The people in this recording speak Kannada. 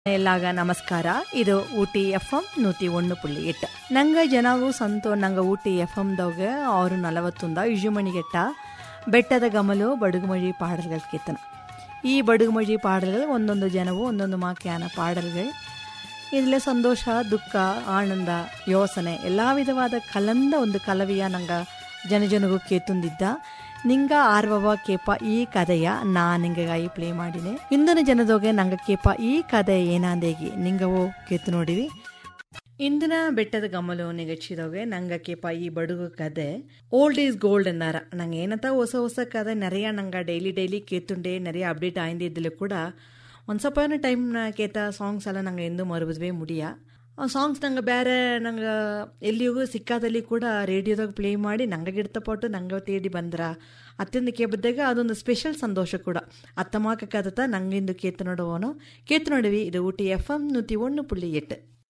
எல்லாக நமஸ்ಕಾರ ಇದು ಊಟಿ ಎಫ್ ಎಂ ನೂತಿ ಒಂದು ಪುಳ್ಳಿ ಎಟ್ಟು ನಂಗೆ ಜನವು ಸಂತೋ ನಂಗೆ ಊಟಿ ಎಫ್ ಎಮ್ದಾಗ ಆರು ನಲವತ್ತೊಂದ ಇಜುಮಣಿಗೆಟ್ಟ ಬೆಟ್ಟದ ಗಮಲು ಬಡುಗುಮಳಿ ಪಾಡಲ್ಗಳು ಕೀರ್ತನ ಈ ಬಡುಗುಮಳಿ ಪಾಡಲ್ಗಳು ಒಂದೊಂದು ಜನವು ಒಂದೊಂದು ಮಾಕ್ಯಾನ ಪಾಡಲ್ಗಳು ಇದರಲ್ಲಿ ಸಂತೋಷ ದುಃಖ ಆನಂದ ಯೋಸನೆ ಎಲ್ಲ ವಿಧವಾದ ಕಲಂದ ಒಂದು ಕಲವಿಯ ನಂಗೆ ಜನಜನಗೂ ಕೇತುಂದಿದ್ದ ನಿಂಗ ಆರ್ವವ ಕೇಪ ಈ ಕಥೆಯ ನಾ ನಿಂಗಾಗಿ ಪ್ಲೇ ಮಾಡಿದೆ ಇಂದಿನ ಜನದೋಗೆ ನಂಗೆ ಕೇಪ ಈ ಕಥೆ ಏನಾಂದೇಗಿ ನಿಂಗವೋ ಕೇತು ನೋಡಿವಿ ಇಂದಿನ ಬೆಟ್ಟದ ಗಮಲು ನಿಗಚ್ಚಿದೋಗೆ ನಂಗೆ ಕೇಪ ಈ ಬಡುಗು ಕತೆ ಓಲ್ಡ್ ಈಸ್ ಗೋಲ್ಡ್ ಎಂದಾರ ನಂಗೆ ಏನಂತ ಹೊಸ ಹೊಸ ಕತೆ ನೆರೆಯ ನಂಗೆ ಡೈಲಿ ಡೈಲಿ ಕೇತುಂಡೆ ನೆರೆಯ ಅಪ್ಡೇಟ್ ಆಯ್ದಿದ್ದಲು ಕೂಡ ಒಂದು ಸ್ವಲ್ಪ ಟೈಮ್ನ ಕೇತ ಸಾಂಗ್ಸ್ ಎಲ್ಲ ನಂಗೆ ಎಂದೂ ಮರುಬದ್ವೇ ಮುಡಿಯ ಆ ಸಾಂಗ್ಸ್ ನಂಗೆ ಬೇರೆ ನಂಗೆ ಎಲ್ಲಿಗೂ ಸಿಕ್ಕಾದಲ್ಲಿ ಕೂಡ ರೇಡಿಯೋದಾಗ ಪ್ಲೇ ಮಾಡಿ ನಂಗೆ ಗಿಡ್ತಪಟ್ಟು ನಂಗೆ ತೇಡಿ ಬಂದ್ರ ಅತ್ಯಂತ ಕೇಳಿದಾಗ ಅದೊಂದು ಸ್ಪೆಷಲ್ ಸಂತೋಷ ಕೂಡ ಅತ್ತಮಾಕ ಕದತ ನಂಗಿಂದು ಕೇತು ನೋಡುವನು ಕೇತು ನೋಡಿವಿ ಇದು ಊಟಿ ಎಫ್ ಎಂ ನೂತಿ ಒಂದು ಪುಳ್ಳಿ ಎಟ್ಟು